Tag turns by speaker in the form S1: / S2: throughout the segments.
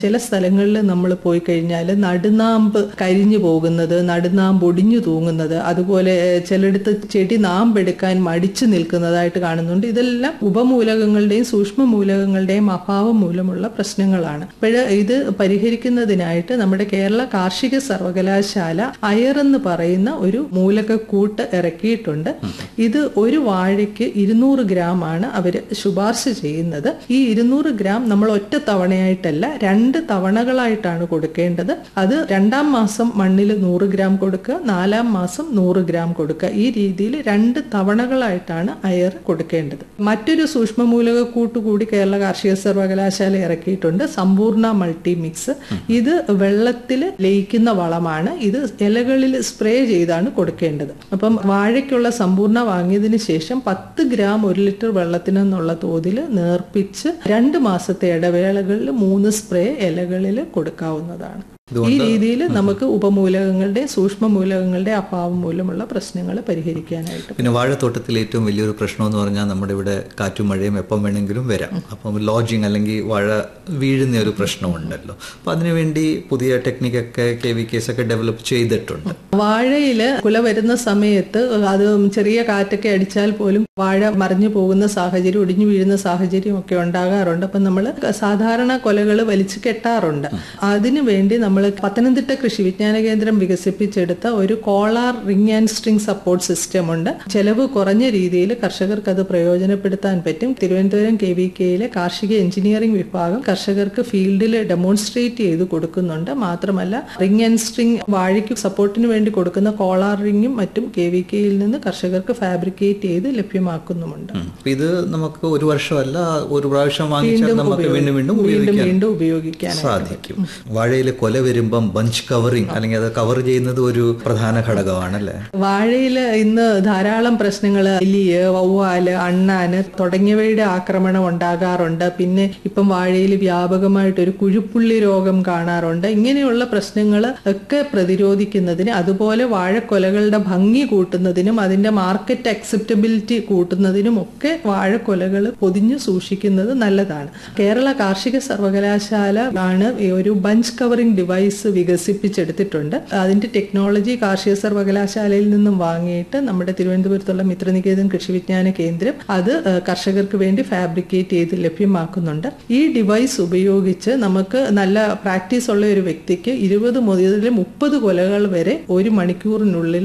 S1: ചില സ്ഥലങ്ങളിൽ നമ്മൾ പോയി കഴിഞ്ഞാൽ നടുനാമ്പ് കരിഞ്ഞു പോകുന്നത് നടുനാമ്പ് ഒടിഞ്ഞു തൂങ്ങുന്നത് അതുപോലെ ചിലയിടത്ത് ചെടി നാമ്പെടുക്കാൻ മടിച്ചു നിൽക്കുന്നതായിട്ട് കാണുന്നുണ്ട് ഇതെല്ലാം ഉപമൂലകങ്ങളുടെയും സൂക്ഷ്മ മൂലകങ്ങളുടെയും അഭാവം മൂലമുള്ള പ്രശ്നങ്ങളാണ് അപ്പോൾ ഇത് പരിഹരിക്കുന്നതിനായിട്ട് നമ്മുടെ കേരള കാർഷിക സർവകലാശാല അയർ എന്ന് പറയുന്ന ഒരു മൂലകക്കൂട്ട് ഇറക്കിയിട്ടുണ്ട് ഇത് ഒരു വാഴയ്ക്ക് ഇരുന്നൂറ് ഗ്രാം ആണ് അവർ ശുപാർശ ചെയ്യുന്നത് ഈ ഇരുന്നൂറ് ഗ്രാം നമ്മൾ ഒറ്റ തവണയായിട്ടല്ല രണ്ട് തവണകളായിട്ടാണ് കൊടുക്കേണ്ടത് അത് രണ്ടാം മാസം മണ്ണിൽ നൂറ് ഗ്രാം കൊടുക്കുക നാലാം മാസം നൂറ് ഗ്രാം കൊടുക്കുക ഈ രീതിയിൽ രണ്ട് തവണകളായിട്ടാണ് അയർ കൊടുക്കേണ്ടത് മറ്റൊരു സൂക്ഷ്മമൂലക കൂട്ടുകൂടി കേരള കാർഷിക സർവകലാശാല ഇറക്കിയിട്ടുണ്ട് സമ്പൂർണ്ണ മൾട്ടി മിക്സ് ഇത് വെള്ളത്തിൽ ലയിക്കുന്ന വളമാണ് ഇത് ഇലകളിൽ സ്പ്രേ ചെയ്താണ് കൊടുക്കേണ്ടത് അപ്പം വാഴയ്ക്കുള്ള സമ്പൂർണ്ണ വാങ്ങിയതിന് ശേഷം പത്ത് ഗ്രാം ഒരു ലിറ്റർ വെള്ളത്തിനെന്നുള്ള തോതിൽ നേർപ്പിച്ച് രണ്ട് മാസത്തെ ഇടവേളകളിൽ മൂന്ന് സ്പ്രേ ഇലകളിൽ കൊടുക്കാവുന്നതാണ് ഈ രീതിയിൽ നമുക്ക് ഉപമൂലകങ്ങളുടെ സൂക്ഷ്മ മൂലകങ്ങളുടെ അഭാവം മൂലമുള്ള പ്രശ്നങ്ങൾ പരിഹരിക്കാനായിട്ട്
S2: പിന്നെ വാഴത്തോട്ടത്തിൽ ഏറ്റവും വലിയൊരു പ്രശ്നം എന്ന് പറഞ്ഞാൽ നമ്മുടെ ഇവിടെ കാറ്റും മഴയും എപ്പം വേണമെങ്കിലും വരാം അപ്പം ലോഡ്ജിങ് അല്ലെങ്കിൽ വാഴ വീഴുന്ന ഒരു പ്രശ്നമുണ്ടല്ലോ അപ്പം അതിനുവേണ്ടി പുതിയ ടെക്നിക്കൊക്കെ കെ വി കേസ് ഒക്കെ ഡെവലപ്പ് ചെയ്തിട്ടുണ്ട്
S1: വാഴയില് കുല വരുന്ന സമയത്ത് അത് ചെറിയ കാറ്റൊക്കെ അടിച്ചാൽ പോലും വാഴ മറിഞ്ഞു പോകുന്ന സാഹചര്യം ഒടിഞ്ഞു വീഴുന്ന സാഹചര്യം ഒക്കെ ഉണ്ടാകാറുണ്ട് അപ്പം നമ്മൾ സാധാരണ കൊലകൾ വലിച്ചു കെട്ടാറുണ്ട് അതിനു വേണ്ടി നമ്മൾ പത്തനംതിട്ട കൃഷി വിജ്ഞാന കേന്ദ്രം വികസിപ്പിച്ചെടുത്ത ഒരു collar ring and string support system ഉണ്ട് ചെലവ് കുറഞ്ഞ രീതിയിൽ കർഷകർക്ക് അത് പ്രയോജനപ്പെടുത്താൻ പറ്റും തിരുവനന്തപുരം കെ വി കെയിലെ കാർഷിക എഞ്ചിനീയറിംഗ് വിഭാഗം കർഷകർക്ക് ഫീൽഡിൽ ഡെമോൺസ്ട്രേറ്റ് ചെയ്ത് കൊടുക്കുന്നുണ്ട് മാത്രമല്ല റിംഗ് ആൻഡ് സ്ട്രിംഗ് വാഴയ്ക്ക് സപ്പോർട്ടിന് വേണ്ടി കൊടുക്കുന്ന കോളാർ റിംഗും മറ്റും കെ വി കെയിൽ നിന്ന് കർഷകർക്ക് ഫാബ്രിക്കേറ്റ് ചെയ്ത് ലഭ്യമാക്കുന്നുമുണ്ട്
S2: അപ്പം ഇത് നമുക്ക് ഒരു വർഷമല്ല ഒരു പ്രാവശ്യം വാങ്ങിച്ചാൽ നമുക്ക് വീണ്ടും വീണ്ടും
S1: വീണ്ടും
S2: ഉപയോഗിക്കാൻ
S1: വീണ്ടും ഉപയോഗിക്കാൻ
S2: സാധിക്കും വാഴയിൽ കൊല വരുമ്പം ബഞ്ച് കവറിങ് അല്ലെങ്കിൽ അത് കവർ ചെയ്യുന്നത് ഒരു പ്രധാന ഘടകമാണല്ലേ
S1: വാഴയില് ഇന്ന് ധാരാളം പ്രശ്നങ്ങൾ എലിയ് വവ്വാല് അണ്ണാന് തുടങ്ങിയവയുടെ ആക്രമണം ഉണ്ടാകാറുണ്ട് പിന്നെ ഇപ്പം വാഴയിൽ വ്യാപകമായിട്ട് ഒരു കുഴുപ്പുള്ളി രോഗം കാണാറുണ്ട് ഇങ്ങനെയുള്ള പ്രശ്നങ്ങൾ ഒക്കെ പ്രതിരോധിക്കുന്നതിന് അതുപോലെ വാഴക്കൊലകളുടെ ഭംഗി കൂട്ടുന്നതിനും അതിന്റെ മാർക്കറ്റ് അക്സെപ്റ്റബിലിറ്റി കൂട്ടുന്നതിനും ഒക്കെ വാഴക്കൊലകൾ പൊതിഞ്ഞു സൂക്ഷിക്കുന്നത് നല്ലതാണ് കേരള കാർഷിക സർവകലാശാല ആണ് ഈ ഒരു ബഞ്ച് കവറിംഗ് ഡിവൈസ് വികസിപ്പിച്ചെടുത്തിട്ടുണ്ട് അതിന്റെ ടെക്നോളജി കാർഷിക സർവകലാശാലയിൽ നിന്നും വാങ്ങിയിട്ട് നമ്മുടെ തിരുവനന്തപുരത്തുള്ള മിത്രനികേതൻ കൃഷി വിജ്ഞാന കേന്ദ്രം അത് ഏഹ്, കർഷകർക്ക് വേണ്ടി ഫാബ്രിക്കേറ്റ് ചെയ്ത് ലഭ്യമാക്കുന്നുണ്ട് ഈ ഡിവൈസ് ഉപയോഗിച്ച് നമുക്ക് നല്ല പ്രാക്ടീസ് ഉള്ള ഒരു വ്യക്തിക്ക് ഇരുപത് മുതൽ മുപ്പത് കൊലകൾ വരെ ഒരു മണിക്കൂറിനുള്ളിൽ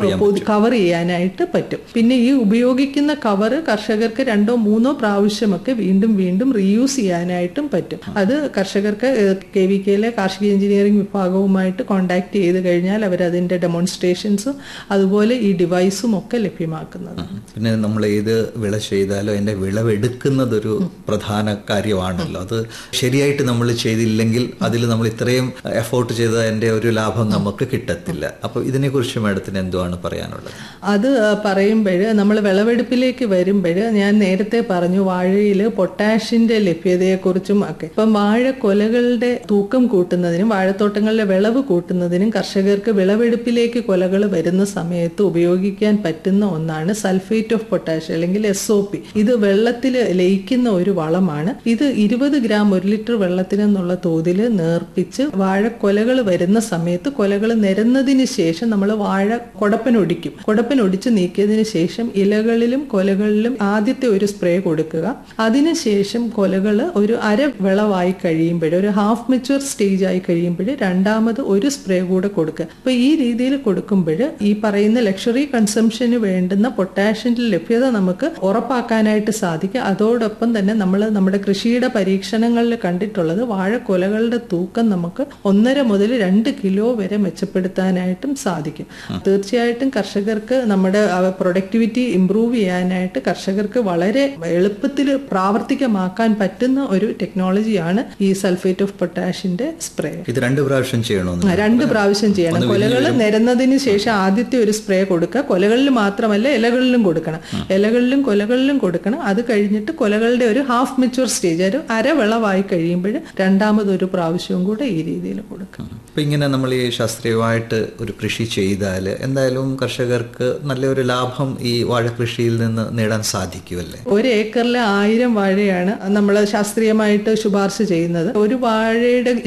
S1: കവർ ചെയ്യാനായിട്ട് പറ്റും പിന്നെ ഈ ഉപയോഗിക്കുന്ന കവർ കർഷകർക്ക് രണ്ടോ മൂന്നോ പ്രാവശ്യമൊക്കെ വീണ്ടും വീണ്ടും റീയൂസ് ചെയ്യാനായിട്ടും പറ്റും അത് കർഷകർക്ക് കെ വി കെയിലെ കാർഷിക എഞ്ചിനീയറിംഗ് വിഭാഗവുമായിട്ട് കോൺടാക്ട് ചെയ്ത് കഴിഞ്ഞാൽ അവർ അതിന്റെ ഡെമോൺസ്ട്രേഷൻസും അതുപോലെ ഈ ഡിവൈസും ഒക്കെ ലഭ്യമാക്കുന്നത്
S2: പിന്നെ നമ്മൾ ഏത് വിള ചെയ്താലും അതിന്റെ വിളവെടുക്കുന്നതൊരു പ്രധാന കാര്യമാണല്ലോ അത് ശരിയായിട്ട് നമ്മൾ ചെയ്തില്ലെങ്കിൽ അതിൽ നമ്മൾ ഇത്രയും എഫോർട്ട് ചെയ്ത അതിന്റെ ഒരു ലാഭം നമുക്ക് കിട്ടത്തില്ല അപ്പോൾ ഇതിനെക്കുറിച്ച് മാഡത്തിന് എന്തുവാണ് പറയാനുള്ളത്
S1: അത് പറയുമ്പോൾ നമ്മൾ വിളവെടുപ്പിലേക്ക് വരുമ്പോൾ ഞാൻ നേരത്തെ പറഞ്ഞു വാഴയിൽ പൊട്ടാഷിന്റെ ലഭ്യതയെക്കുറിച്ചും ഒക്കെ ഇപ്പം വാഴക്കൊലകളുടെ തൂക്കം കൂട്ടുന്നതിനും വാഴത്തോട്ടങ്ങളിലെ വിളവ് കൂട്ടുന്നതിനും കർഷകർക്ക് വിളവെടുപ്പിലേക്ക് കൊലകൾ വരുന്ന സമയത്ത് ഉപയോഗിക്കാൻ പറ്റുന്ന ഒന്നാണ് സൾഫേറ്റ് ഓഫ് പൊട്ടാഷ് അല്ലെങ്കിൽ എസ് ഒ പി ഇത് വെള്ളത്തിൽ ലയിക്കുന്ന ഒരു വളമാണ് ഇത് ഇരുപത് ഗ്രാം ഒരു ലിറ്റർ വെള്ളത്തിനെന്നുള്ള തോതിൽ നേർപ്പിച്ച് വാഴക്കൊലകൾ വരുന്ന സമയത്ത് കൊലകൾ നിരന്നതിന് ശേഷം നമ്മൾ വാഴ കൊടപ്പനൊടിക്കും കൊടപ്പനൊടിച്ച് നീക്കിയതിന് ശേഷം ഇലകളിലും കൊലകളിലും ആദ്യത്തെ ഒരു സ്പ്രേ കൊടുക്കുക അതിനുശേഷം കൊലകൾ ഒരു അര വിളവായി കഴിയുമ്പോൾ ഒരു ഹാഫ് മെച്ചുവർ സ്റ്റേജ് ആയി കഴിയുമ്പോൾ രണ്ടാമത് ഒരു സ്പ്രേ കൂടെ കൊടുക്കുക അപ്പൊ ഈ രീതിയിൽ കൊടുക്കുമ്പോൾ ഈ പറയുന്ന ലക്ഷറി കൺസംഷന് വേണ്ടുന്ന പൊട്ടാഷ്യന്റെ ലഭ്യത നമുക്ക് ഉറപ്പാക്കാനായിട്ട് സാധിക്കും അതോടൊപ്പം തന്നെ നമ്മൾ നമ്മുടെ കൃഷിയുടെ പരീക്ഷണങ്ങളിൽ കണ്ടിട്ടുള്ളത് വാഴക്കൊലകളുടെ തൂക്കം നമുക്ക് ഒന്നര മുതൽ രണ്ട് കിലോ വരെ മെച്ചപ്പെടുത്താനായിട്ടും സാധിക്കും തീർച്ചയായിട്ടും കർഷകർക്ക് നമ്മുടെ പ്രൊഡക്ടിവിറ്റി ഇംപ്രൂവ് ചെയ്യാനായിട്ട് കർഷകർക്ക് വളരെ എളുപ്പത്തിൽ പ്രാവർത്തികമാക്കാൻ പറ്റുന്ന ഒരു ടെക്നോളജിയാണ് ഈ സൾഫേറ്റ് ഓഫ് പൊട്ടാഷിന്റെ സ്പ്രേ
S2: ഇത് ഇത് രണ്ട് പ്രാവശ്യം ചെയ്യണമെന്ന്
S1: രണ്ട് പ്രാവശ്യം ചെയ്യണം കൊലകൾ നിരന്നതിന് ശേഷം ആദ്യത്തെ ഒരു സ്പ്രേ കൊടുക്കുക കൊലകളിൽ മാത്രമല്ല ഇലകളിലും കൊടുക്കണം ഇലകളിലും കൊലകളിലും കൊടുക്കണം അത് കഴിഞ്ഞിട്ട് കൊലകളുടെ ഒരു ഹാഫ് മെച്ചുവർ സ്റ്റേജ് ഒരു അരവിളവായി കഴിയുമ്പോൾ രണ്ടാമതൊരു പ്രാവശ്യവും കൂടെ ഈ രീതിയിൽ കൊടുക്കണം
S2: അപ്പൊ ഇങ്ങനെ നമ്മൾ ഈ ശാസ്ത്രീയമായിട്ട് ഒരു കൃഷി ചെയ്താൽ എന്തായാലും കർഷകർക്ക് നല്ലൊരു ലാഭം ഈ വാഴ കൃഷിയിൽ നിന്ന് നേടാൻ സാധിക്കുമല്ലേ
S1: ഒരു ഏക്കറിൽ ആയിരം വാഴയാണ് നമ്മൾ ശാസ്ത്രീയമായിട്ട് ശുപാർശ ചെയ്യുന്നത് ഒരു വാഴയുടെ